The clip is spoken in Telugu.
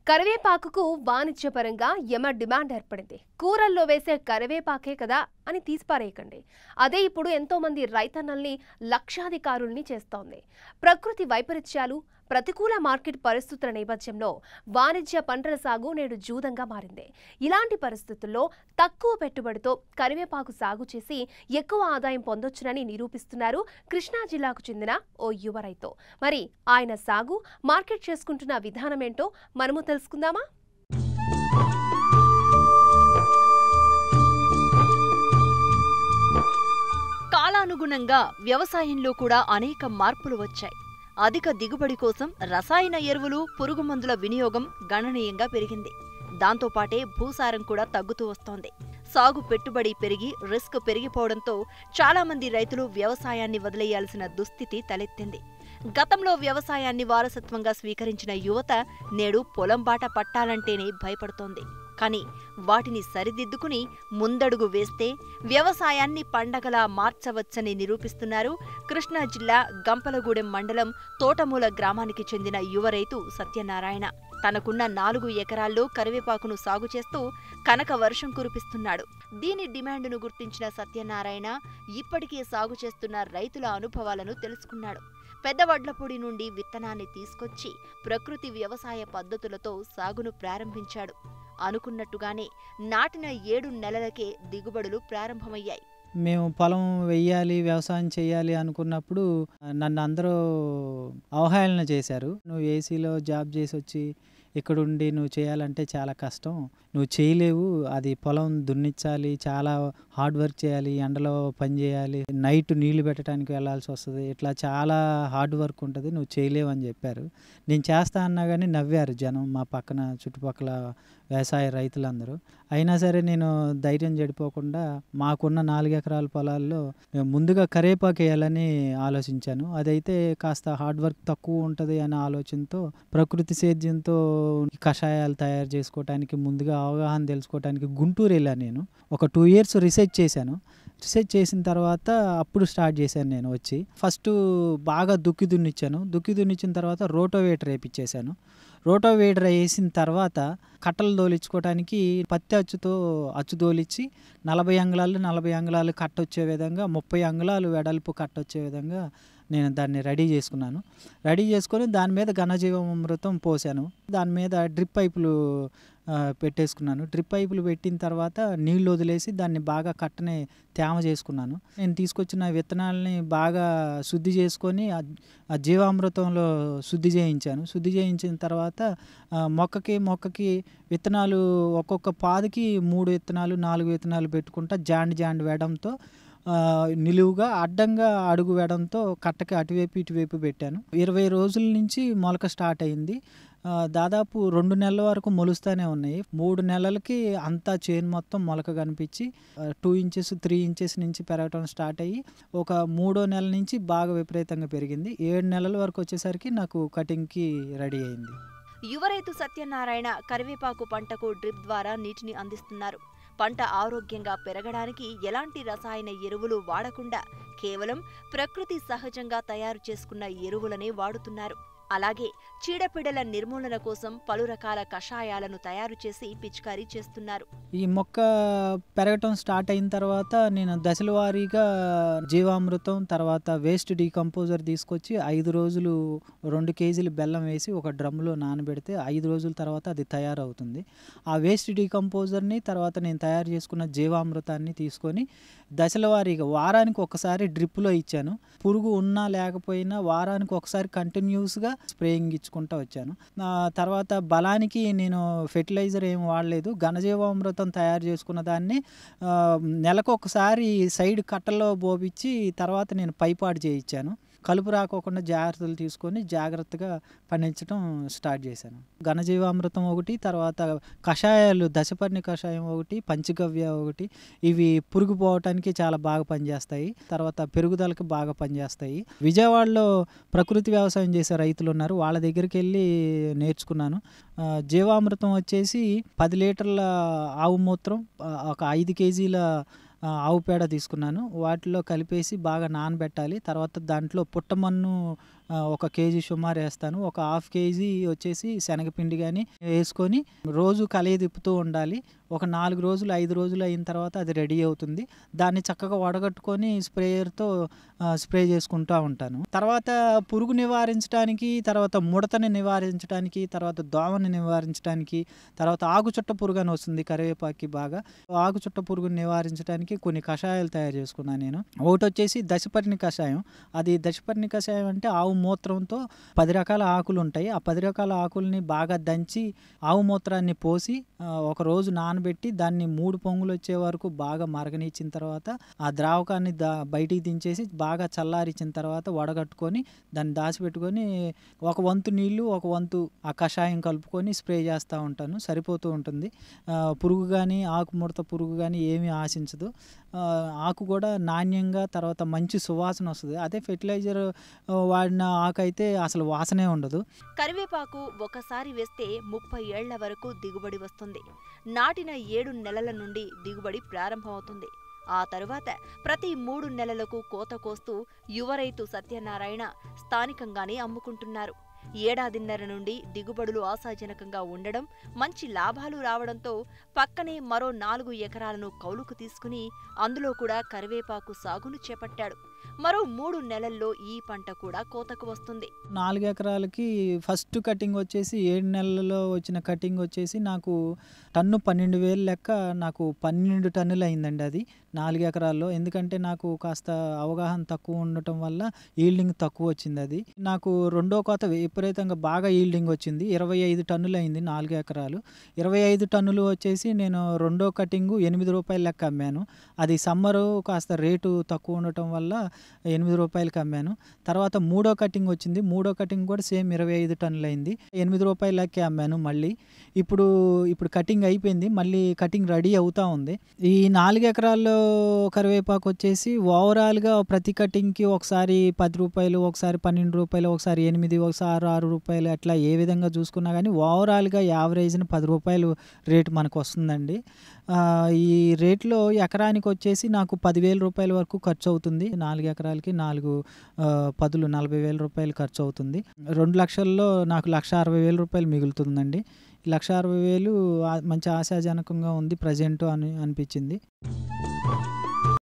కరివేపాకుకు వాణిజ్యపరంగా యమ డిమాండ్ ఏర్పడింది కూరల్లో వేసే కరివేపాకే కదా అని తీసిపారేయకండి అదే ఇప్పుడు ఎంతో మంది రైతన్నల్ని లక్షాధికారుల్ని చేస్తోంది ప్రకృతి వైపరీత్యాలు ప్రతికూల మార్కెట్ పరిస్థితుల నేపథ్యంలో వాణిజ్య పంటల సాగు నేడు జూదంగా మారింది ఇలాంటి పరిస్థితుల్లో తక్కువ పెట్టుబడితో కరివేపాకు సాగు చేసి ఎక్కువ ఆదాయం పొందొచ్చునని నిరూపిస్తున్నారు కృష్ణా జిల్లాకు చెందిన ఓ యువ రైతు మరి ఆయన సాగు మార్కెట్ చేసుకుంటున్న విధానమేంటో మనము తెలుసుకుందామా కాలానుగుణంగా వ్యవసాయంలో కూడా అనేక మార్పులు వచ్చాయి అధిక దిగుబడి కోసం రసాయన ఎరువులు పురుగుమందుల వినియోగం గణనీయంగా పెరిగింది దాంతోపాటే భూసారం కూడా తగ్గుతూ వస్తోంది సాగు పెట్టుబడి పెరిగి రిస్క్ పెరిగిపోవడంతో చాలా మంది రైతులు వ్యవసాయాన్ని వదిలేయాల్సిన దుస్థితి తలెత్తింది గతంలో వ్యవసాయాన్ని వారసత్వంగా స్వీకరించిన యువత నేడు పొలం బాట పట్టాలంటేనే భయపడుతోంది కానీ వాటిని సరిదిద్దుకుని ముందడుగు వేస్తే వ్యవసాయాన్ని పండగలా మార్చవచ్చని నిరూపిస్తున్నారు కృష్ణా జిల్లా గంపలగూడెం మండలం తోటమూల గ్రామానికి చెందిన యువ రైతు సత్యనారాయణ తనకున్న నాలుగు ఎకరాల్లో కరివేపాకును సాగు చేస్తూ కనక వర్షం కురిపిస్తున్నాడు దీని డిమాండ్ను గుర్తించిన సత్యనారాయణ ఇప్పటికే సాగు చేస్తున్న రైతుల అనుభవాలను తెలుసుకున్నాడు పెద్ద వడ్లపొడి నుండి విత్తనాన్ని తీసుకొచ్చి ప్రకృతి వ్యవసాయ పద్ధతులతో సాగును ప్రారంభించాడు అనుకున్నట్టుగానే నాటిన ఏడు నెలలకే దిగుబడులు ప్రారంభమయ్యాయి మేము పొలం వెయ్యాలి వ్యవసాయం చేయాలి అనుకున్నప్పుడు నన్ను అందరూ అవహేళన చేశారు నువ్వు ఏసీలో జాబ్ చేసి వచ్చి ఇక్కడ ఉండి నువ్వు చేయాలంటే చాలా కష్టం నువ్వు చేయలేవు అది పొలం దున్నించాలి చాలా హార్డ్ వర్క్ చేయాలి ఎండలో పని చేయాలి నైట్ నీళ్లు పెట్టడానికి వెళ్ళాల్సి వస్తుంది ఇట్లా చాలా హార్డ్ వర్క్ ఉంటుంది నువ్వు చేయలేవు అని చెప్పారు నేను చేస్తా అన్నా కానీ నవ్వారు జనం మా పక్కన చుట్టుపక్కల వ్యవసాయ రైతులందరూ అయినా సరే నేను ధైర్యం చెడిపోకుండా మాకున్న నాలుగు ఎకరాల పొలాల్లో నేను ముందుగా కరేపాకు వేయాలని ఆలోచించాను అదైతే కాస్త హార్డ్ వర్క్ తక్కువ ఉంటుంది అనే ఆలోచనతో ప్రకృతి సేద్యంతో కషాయాలు తయారు చేసుకోవడానికి ముందుగా అవగాహన తెలుసుకోవడానికి గుంటూరు వెళ్ళాను నేను ఒక టూ ఇయర్స్ రీసెర్చ్ చేశాను రీసెర్చ్ చేసిన తర్వాత అప్పుడు స్టార్ట్ చేశాను నేను వచ్చి ఫస్ట్ బాగా దుక్కి దున్నిచ్చాను దుక్కి దున్నిచ్చిన తర్వాత రోటోవేటర్ వేయించేశాను రోటోవేటర్ వేసిన తర్వాత కట్టలు దోలించుకోవడానికి పత్తి అచ్చుతో అచ్చు దోలిచ్చి నలభై అంగుళాలు నలభై అంగుళాలు కట్ట వచ్చే విధంగా ముప్పై అంగుళాలు వెడల్పు కట్ట వచ్చే విధంగా నేను దాన్ని రెడీ చేసుకున్నాను రెడీ చేసుకొని దాని మీద ఘనజీవామృతం పోసాను దాని మీద డ్రిప్ పైపులు ఆ, పెట్టేసుకున్నాను డ్రిప్ పైపులు పెట్టిన తర్వాత నీళ్లు వదిలేసి దాన్ని బాగా కట్టని తేమ చేసుకున్నాను నేను తీసుకొచ్చిన విత్తనాలని బాగా శుద్ధి చేసుకొని ఆ- ఆ జీవామృతంలో శుద్ధి చేయించాను శుద్ధి చేయించిన తర్వాత ఆ, మొక్కకి మొక్కకి విత్తనాలు ఒక్కొక్క పాదికి మూడు విత్తనాలు నాలుగు విత్తనాలు పెట్టుకుంటా జాండ్ జాండ్ వేయడంతో ఆ, నిలువుగా అడ్డంగా అడుగు వేయడంతో కట్టకి అటువైపు ఇటువైపు పెట్టాను ఇరవై రోజుల నుంచి మొలక స్టార్ట్ అయింది ఆ, దాదాపు రెండు నెలల వరకు మొలుస్తూనే ఉన్నాయి మూడు నెలలకి అంతా చేను మొత్తం మొలక కనిపించి టూ ఇంచెస్ త్రీ ఇంచెస్ నుంచి పెరగటం స్టార్ట్ అయ్యి ఒక మూడో నెల నుంచి బాగా విపరీతంగా పెరిగింది ఏడు నెలల వరకు వచ్చేసరికి నాకు కటింగ్కి రెడీ అయింది యువ రైతు సత్యనారాయణ కరివేపాకు పంటకు డ్రిప్ ద్వారా నీటిని అందిస్తున్నారు పంట ఆరోగ్యంగా పెరగడానికి ఎలాంటి రసాయన ఎరువులు వాడకుండా కేవలం ప్రకృతి సహజంగా తయారు చేసుకున్న ఎరువులనే వాడుతున్నారు అలాగే చీడపీడల నిర్మూలన కోసం పలు రకాల కషాయాలను తయారు చేసి పిచికారీ చేస్తున్నారు ఈ మొక్క పెరగటం స్టార్ట్ అయిన తర్వాత నేను దశల వారీగా జీవామృతం తర్వాత వేస్ట్ డీకంపోజర్ తీసుకొచ్చి ఐదు రోజులు రెండు కేజీలు బెల్లం వేసి ఒక డ్రమ్లో నానబెడితే ఐదు రోజుల తర్వాత అది తయారవుతుంది ఆ వేస్ట్ డీకంపోజర్ని తర్వాత నేను తయారు చేసుకున్న జీవామృతాన్ని తీసుకొని దశల వారీగా వారానికి ఒకసారి డ్రిప్లో ఇచ్చాను పురుగు ఉన్నా లేకపోయినా వారానికి ఒకసారి కంటిన్యూస్గా స్ప్రేయింగ్ ఇచ్చుకుంటూ వచ్చాను ఆ తర్వాత బలానికి నేను ఫెర్టిలైజర్ ఏం వాడలేదు ఘనజీవామృతం తయారు చేసుకున్న దాన్ని ఆ, నెలకు ఒకసారి సైడ్ కట్టల్లో బోబిచ్చి తర్వాత నేను పైపాడు చేయించాను కలుపు రాకోకుండా జాగ్రత్తలు తీసుకొని జాగ్రత్తగా పండించడం స్టార్ట్ చేశాను ఘనజీవామృతం ఒకటి తర్వాత కషాయాలు దశపర్ణి కషాయం ఒకటి పంచగవ్య ఒకటి ఇవి పురుగు పోవటానికి చాలా బాగా పనిచేస్తాయి తర్వాత పెరుగుదలకు బాగా పనిచేస్తాయి విజయవాడలో ప్రకృతి వ్యవసాయం చేసే రైతులు ఉన్నారు వాళ్ళ దగ్గరికి వెళ్ళి నేర్చుకున్నాను ఆ, జీవామృతం వచ్చేసి పది లీటర్ల ఆవు మూత్రం ఆ, ఒక ఐదు కేజీల ఆ, ఆవు పేడ తీసుకున్నాను వాటిలో కలిపేసి బాగా నానబెట్టాలి తర్వాత దాంట్లో పుట్టమన్ను ఆ, ఒక కేజీ సుమారు వేస్తాను ఒక హాఫ్ కేజీ వచ్చేసి శనగపిండి కానీ వేసుకొని రోజు కలయి తిప్పుతూ ఉండాలి ఒక నాలుగు రోజులు ఐదు రోజులు అయిన తర్వాత అది రెడీ అవుతుంది దాన్ని చక్కగా వడగట్టుకొని స్ప్రేయర్తో స్ప్రే చేసుకుంటూ ఉంటాను తర్వాత పురుగు నివారించడానికి తర్వాత ముడతని నివారించడానికి తర్వాత దోమని నివారించడానికి తర్వాత ఆకుచుట్ట పురుగు అని వస్తుంది కరివేపాకి బాగా ఆకుచుట్ట పురుగుని నివారించడానికి కొన్ని కషాయాలు తయారు చేసుకున్నాను నేను ఒకటి వచ్చేసి దశపర్ణి కషాయం అది దశపర్ణి కషాయం అంటే ఆవు మూత్రంతో పది రకాల ఆకులు ఉంటాయి ఆ పది రకాల ఆకుల్ని బాగా దంచి ఆవు మూత్రాన్ని పోసి ఆ, ఒక రోజు నానబెట్టి దాన్ని మూడు పొంగులు వచ్చే వరకు బాగా మరగనిచ్చిన తర్వాత ఆ ద్రావకాన్ని దా బయటికి దించేసి బాగా చల్లారిచ్చిన తర్వాత వడగట్టుకొని దాన్ని దాచిపెట్టుకొని ఒక వంతు నీళ్లు ఒక వంతు ఆ కషాయం కలుపుకొని స్ప్రే చేస్తూ ఉంటాను సరిపోతూ ఉంటుంది ఆ, పురుగు కానీ ఆకు ముడత పురుగు కానీ ఏమీ ఆశించదు ఆ, ఆకు కూడా నాణ్యంగా తర్వాత మంచి సువాసన వస్తుంది అదే ఫెర్టిలైజర్ ఆ, వాడిన ఆకు అయితే అసలు వాసనే ఉండదు కరివేపాకు ఒకసారి వేస్తే ముప్పై ఏళ్ల వరకు దిగుబడి వస్తుంది నాటిన ఏడు నెలల నుండి దిగుబడి ప్రారంభమవుతుంది ఆ తరువాత ప్రతి మూడు నెలలకు కోత కోస్తూ యువ రైతు సత్యనారాయణ స్థానికంగానే అమ్ముకుంటున్నారు ఏడాదిన్నర నుండి దిగుబడులు ఆశాజనకంగా ఉండడం మంచి లాభాలు రావడంతో పక్కనే మరో నాలుగు ఎకరాలను కౌలుకు తీసుకుని అందులో కూడా కరివేపాకు సాగును చేపట్టాడు మరో మూడు నెలల్లో ఈ పంట కూడా కోతకు వస్తుంది నాలుగు ఎకరాలకి ఫస్ట్ కటింగ్ వచ్చేసి ఏడు నెలల్లో వచ్చిన కటింగ్ వచ్చేసి నాకు టన్ను పన్నెండు వేలు లెక్క నాకు పన్నెండు టన్నులు అయిందండి అది నాలుగు ఎకరాల్లో ఎందుకంటే నాకు కాస్త అవగాహన తక్కువ ఉండటం వల్ల ఈల్డింగ్ తక్కువ వచ్చింది అది నాకు రెండో కోత విపరీతంగా బాగా ఈల్డింగ్ వచ్చింది ఇరవై ఐదు టన్నులు అయింది నాలుగు ఎకరాలు ఇరవై ఐదు టన్నులు వచ్చేసి నేను రెండో కటింగు ఎనిమిది రూపాయలు లెక్క అమ్మాను అది సమ్మరు కాస్త రేటు తక్కువ ఉండటం వల్ల ఎనిమిది రూపాయలకి అమ్మాను తర్వాత మూడో కటింగ్ వచ్చింది మూడో కటింగ్ కూడా సేమ్ ఇరవై ఐదు టన్నులు అయింది ఎనిమిది రూపాయలకే అమ్మాను మళ్ళీ ఇప్పుడు ఇప్పుడు కటింగ్ అయిపోయింది మళ్ళీ కటింగ్ రెడీ అవుతా ఉంది ఈ నాలుగు ఎకరాల్లో కరివేపాకు వచ్చేసి ఓవరాల్గా ప్రతి కటింగ్కి ఒకసారి పది రూపాయలు ఒకసారి పన్నెండు రూపాయలు ఒకసారి ఎనిమిది ఒకసారి ఆరు రూపాయలు అట్లా ఏ విధంగా చూసుకున్నా కానీ ఓవరాల్గా యావరేజ్న పది రూపాయలు రేటు మనకు వస్తుందండి ఆ, ఈ రేట్లో ఎకరానికి వచ్చేసి నాకు పదివేల రూపాయల వరకు ఖర్చు అవుతుంది నాలుగు ఎకరాలకి నాలుగు ఆ, పదులు నలభై వేల రూపాయలు ఖర్చు అవుతుంది రెండు లక్షల్లో నాకు లక్ష అరవై వేల రూపాయలు మిగులుతుందండి ఈ లక్ష అరవై వేలు ఆ- మంచి ఆశాజనకంగా ఉంది ప్రజెంట్ అని అనిపించింది